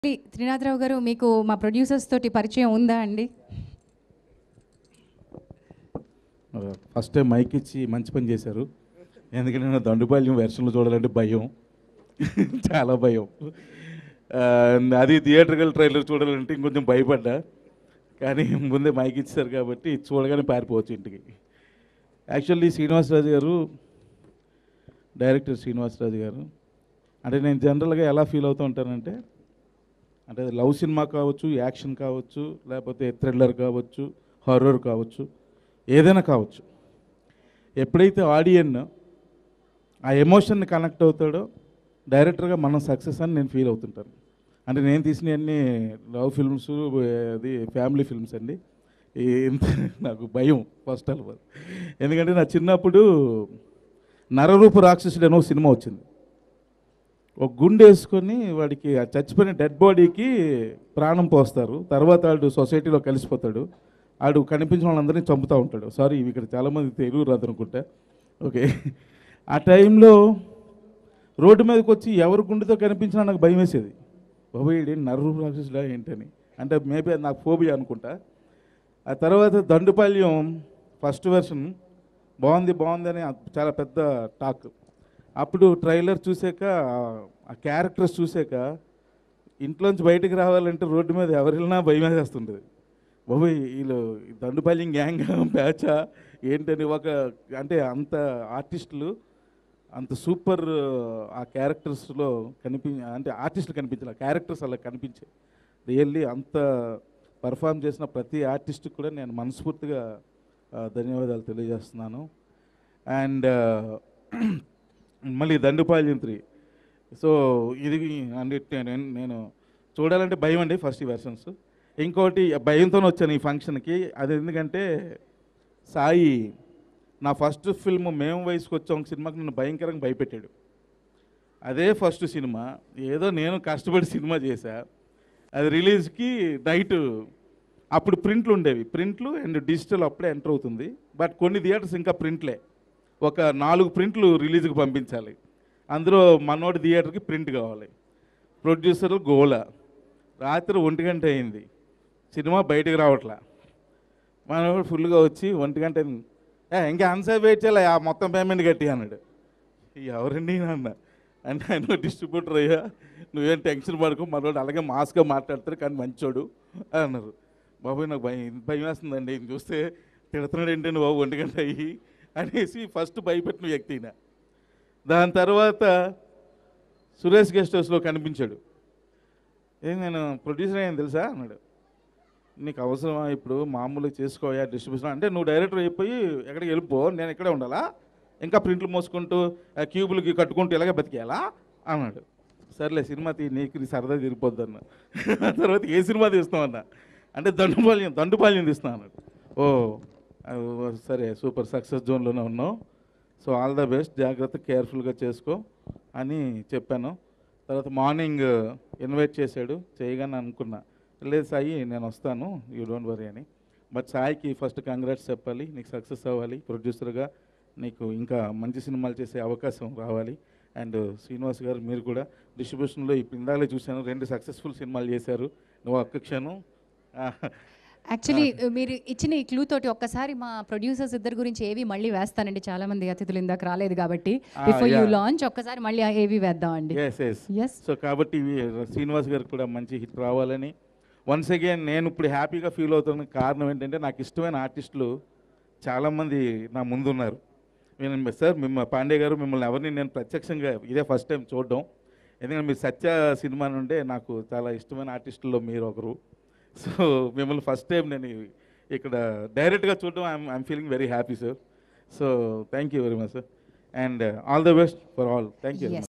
త్రినాథరావు గారు మీకు మా ప్రొడ్యూసర్స్ తోటి పరిచయం ఉందా అండి ఫస్ట్ టైం మైక్ ఇచ్చి మంచి పని చేశారు ఎందుకంటే నేను దండుపాల్యం వెర్షన్లు చూడాలంటే భయం చాలా భయం ఆ, అది థియేటర్కల్ ట్రైలర్ చూడాలంటే ఇంకొంచెం భయపడ్డా కానీ ముందే మైక్ ఇచ్చారు కాబట్టి చూడగానే పారిపోవచ్చు ఇంటికి యాక్చువల్లీ శ్రీనివాసరాజు గారు డైరెక్టర్ శ్రీనివాసరాజు గారు అంటే నేను జనరల్గా ఎలా ఫీల్ అవుతూ ఉంటానంటే అంటే లవ్ సినిమా కావచ్చు యాక్షన్ కావచ్చు లేకపోతే థ్రిల్లర్ కావచ్చు హారర్ కావచ్చు ఏదైనా కావచ్చు ఎప్పుడైతే ఆడియన్ ఆ ఎమోషన్ని కనెక్ట్ అవుతాడో డైరెక్టర్గా మనం సక్సెస్ అని నేను ఫీల్ అవుతుంటాను అంటే నేను తీసినవన్నీ లవ్ ఫిల్మ్స్ అది ఫ్యామిలీ ఫిల్మ్స్ అండి ఈ ఇంత నాకు భయం ఫస్ట్ ఆఫ్ ఆల్ ఎందుకంటే నా చిన్నప్పుడు నరరూప రాక్షసుడు అనో సినిమా వచ్చింది ఒక గుండె వేసుకొని వాడికి ఆ చచ్చిపోయిన డెడ్ బాడీకి ప్రాణం పోస్తారు తర్వాత వాడు సొసైటీలో కలిసిపోతాడు ఆడు కనిపించిన వాళ్ళందరినీ చంపుతూ ఉంటాడు సారీ ఇవి ఇక్కడ చాలామంది తెలుగు రాదు అనుకుంటా ఓకే ఆ టైంలో రోడ్డు మీదకి వచ్చి ఎవరి గుండెతో కనిపించినా నాకు భయం వేసేది బాబాయ్ ఏంటి నర్రు రాక్షసుడా ఏంటని అంటే మేబీ అది నాకు ఫోబియా అనుకుంటా ఆ తర్వాత దండుపాల్యం ఫస్ట్ వెర్షన్ బాగుంది బాగుంది అని చాలా పెద్ద టాక్ అప్పుడు ట్రైలర్ చూసాక ఆ క్యారెక్టర్స్ చూసాక ఇంట్లోంచి బయటికి రావాలంటే రోడ్డు మీద ఎవరు వెళ్ళినా భయం వేసేస్తుంటుంది బాబోయ్ వీళ్ళు ఈ దండుపాల్యం గ్యాంగ్ బ్యాచా ఏంటని ఒక అంటే అంత ఆర్టిస్టులు అంత సూపర్ ఆ క్యారెక్టర్స్లో కనిపి అంటే ఆర్టిస్టులు కనిపించాలి ఆ క్యారెక్టర్స్ అలా కనిపించాయి రియల్లీ అంత పర్ఫామ్ చేసిన ప్రతి ఆర్టిస్ట్కి కూడా నేను మనస్ఫూర్తిగా ఆ, ధన్యవాదాలు తెలియజేస్తున్నాను అండ్ మళ్ళీ దండుపాల్యం త్రీ సో ఇది అంటే నేను నేను చూడాలంటే భయం అండి ఫస్ట్ ఈ వెర్షన్స్ ఇంకోటి భయంతో వచ్చాను ఈ ఫంక్షన్కి అది ఎందుకంటే సాయి నా ఫస్ట్ ఫిల్మ్ మేము వయసుకు వచ్చాం సినిమాకి నన్ను భయంకరంగా భయపెట్టాడు అదే ఫస్ట్ సినిమా ఏదో నేను కష్టపడి సినిమా చేశా అది రిలీజ్కి నైట్ అప్పుడు ప్రింట్లు ఉండేవి ప్రింట్లు అండ్ డిజిటల్ అప్పుడే ఎంటర్ అవుతుంది బట్ కొన్ని థియేటర్స్ ఇంకా ప్రింట్లే ఒక నాలుగు ప్రింట్లు రిలీజ్కి పంపించాలి అందులో మనోడి థియేటర్కి ప్రింట్ కావాలి ప్రొడ్యూసర్ గోల రాత్రి ఒంటి గంట అయింది సినిమా బయటకు రావట్లా మనోడు ఫుల్గా వచ్చి ఒంటి గంట అయింది. ఏ ఇంకా ఎంతసేపు వెయిట్ చేయాలి ఆ మొత్తం పేమెంట్ కట్టి అన్నాడు ఎవరండి అన్న అంటే ఆయన డిస్ట్రిబ్యూటర్ అయ్యా నువ్వేం టెన్షన్ పడుకో మనోడు అలాగే మాస్గా మాట్లాడతారు కానీ మంచోడు అని అన్నారు బాబు నాకు భయం భయం వేస్తుందండి ఈయన చూస్తే తిడుతున్నాడు ఏంటండి బాబు ఒంటి గంట అయ్యి అనేసి ఫస్ట్ భయపెట్టిన వ్యక్తి ఈయన దాని తర్వాత సురేష్ గెస్ట్ హౌస్లో కనిపించాడు ఏం నేను ప్రొడ్యూసర్ అయ్యాను తెలుసా అన్నాడు నీకు అవసరమా ఇప్పుడు మామూలుగా చేసుకోయా డిస్ట్రిబ్యూషన్ అంటే నువ్వు డైరెక్టర్ అయిపోయి ఎక్కడికి వెళ్ళిపో నేను ఇక్కడే ఉండాలా ఇంకా ప్రింట్లు మోసుకుంటూ ఆ క్యూబులకి కట్టుకుంటూ ఇలాగే బతికేయాలా అన్నాడు సర్లే సినిమా తీ నీకు నీ సరదా తిరిగిపోద్ది అన్న తర్వాత ఏ సినిమా తీస్తావు అన్న అంటే దండుపాల్యం దండుపాల్యం తీస్తున్నా అన్నాడు ఓ ఆ, సరే సూపర్ సక్సెస్ జోన్లోనే ఉన్నావు సో ఆల్ ద బెస్ట్ జాగ్రత్త కేర్ఫుల్గా చేసుకో అని చెప్పాను తర్వాత మార్నింగ్ ఇన్వైట్ చేశాడు చేయగానే అనుకున్నా లేదు సాయి నేను వస్తాను యూ డోంట్ వరీ అని బట్ సాయికి ఫస్ట్ కంగ్రాట్స్ చెప్పాలి నీకు సక్సెస్ అవ్వాలి ప్రొడ్యూసర్గా నీకు ఇంకా మంచి సినిమాలు చేసే అవకాశం రావాలి అండ్ శ్రీనివాస్ గారు మీరు కూడా డిస్ట్రిబ్యూషన్లో ఇప్పుడు ఇందాలే చూశాను రెండు సక్సెస్ఫుల్ సినిమాలు చేశారు నువ్వు ఒక్క క్షణం ఆ, యాక్చువల్లీ మీరు ఇచ్చిన ఈ క్లూ తోటి ఒక్కసారి మా ప్రొడ్యూసర్స్ ఇద్దరు గురించి ఏవి మళ్ళీ వేస్తానండి చాలా మంది అతిథులు ఇందాక రాలేదు కాబట్టి Ah, before you yeah. Launch ఒక్కసారి మళ్ళీ ఆ ఏవి వేద్దామండి ఎస్ ఎస్ ఎస్ సో కాబట్టి ఇవి శ్రీనివాస్ గారికి కూడా మంచి హిట్ రావాలని వన్స్ అగైన్ నేను ఇప్పుడు హ్యాపీగా ఫీల్ అవుతున్న కారణం ఏంటంటే నాకు ఇష్టమైన ఆర్టిస్టులు చాలామంది నా ముందు ఉన్నారు నేను సార్ మిమ్మ పాండే గారు మిమ్మల్ని ఎవరిని నేను ప్రత్యక్షంగా ఇదే ఫస్ట్ టైం చూడడం ఎందుకంటే మీరు సత్య సినిమా నుండే నాకు చాలా ఇష్టమైన ఆర్టిస్టుల్లో మీరు ఒకరు సో మిమ్మల్ని ఫస్ట్ టైం నేను ఇక్కడ డైరెక్ట్గా చూడడం I'm I'm feeling very happy sir so thank you very much sir and all the best for all thank you very much yes